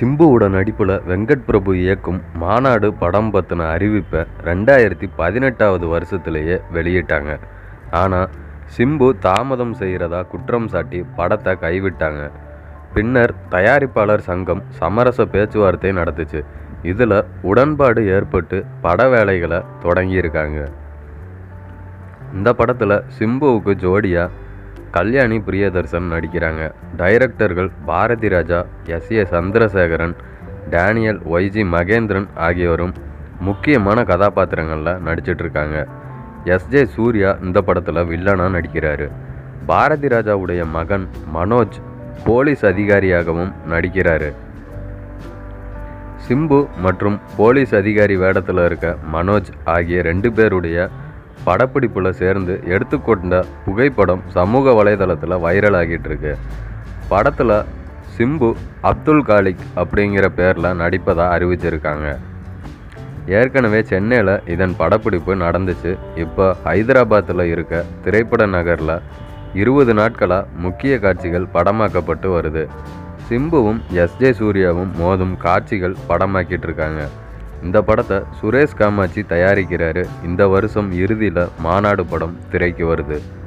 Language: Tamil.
சிம்புவோட நடிப்பில் வெங்கட் பிரபு இயக்கும் மாநாடு படம் பற்றின அறிவிப்பை ரெண்டாயிரத்தி பதினெட்டாவது வருஷத்துலேயே வெளியிட்டாங்க ஆனால் சிம்பு தாமதம் செய்கிறதா குற்றம் சாட்டி படத்தை கைவிட்டாங்க பின்னர் தயாரிப்பாளர் சங்கம் சமரச பேச்சுவார்த்தை நடத்துச்சு இதில் உடன்பாடு ஏற்பட்டு பட வேலைகளை தொடங்கியிருக்காங்க இந்த படத்தில் சிம்புவுக்கு ஜோடியாக கல்யாணி பிரியதர்சன் நடிக்கிறாங்க டைரக்டர்கள் Bharathi Raja S A Chandrasekaran Daniel Y G Mahendran ஆகியோரும் முக்கியமான கதாபாத்திரங்களில் நடிச்சிட்டு இருக்காங்க எஸ் ஜே சூர்யா இந்த படத்தில் வில்லனாக நடிக்கிறாரு பாரதி ராஜாவுடைய மகன் மனோஜ் போலீஸ் அதிகாரியாகவும் நடிக்கிறாரு சிம்பு மற்றும் போலீஸ் அதிகாரி வேடத்தில் இருக்க மனோஜ் ஆகிய ரெண்டு பேருடைய படப்பிடிப்பில் சேர்ந்து எடுத்துக்கொண்ட புகைப்படம் சமூக வலைதளத்தில் வைரல் ஆகிட்டு இருக்கு படத்தில் சிம்பு அப்துல் காலிக் அப்படிங்கிற பேரில் நடிப்பதாக அறிவிச்சிருக்காங்க ஏற்கனவே சென்னையில் இதன் படப்பிடிப்பு நடந்துச்சு இப்போ ஹைதராபாத்தில் இருக்க திரைப்பட நகரில் இருபது நாட்களாக முக்கிய காட்சிகள் படமாக்கப்பட்டு வருது சிம்புவும் எஸ் ஜே சூர்யாவும் மோதும் காட்சிகள் படமாக்கிட்டு இருக்காங்க இந்த படத்தை சுரேஷ் காமாட்சி தயாரிக்கிறாரு இந்த வருஷம் இறுதியில் மாநாடு படம் திரைக்கு வருது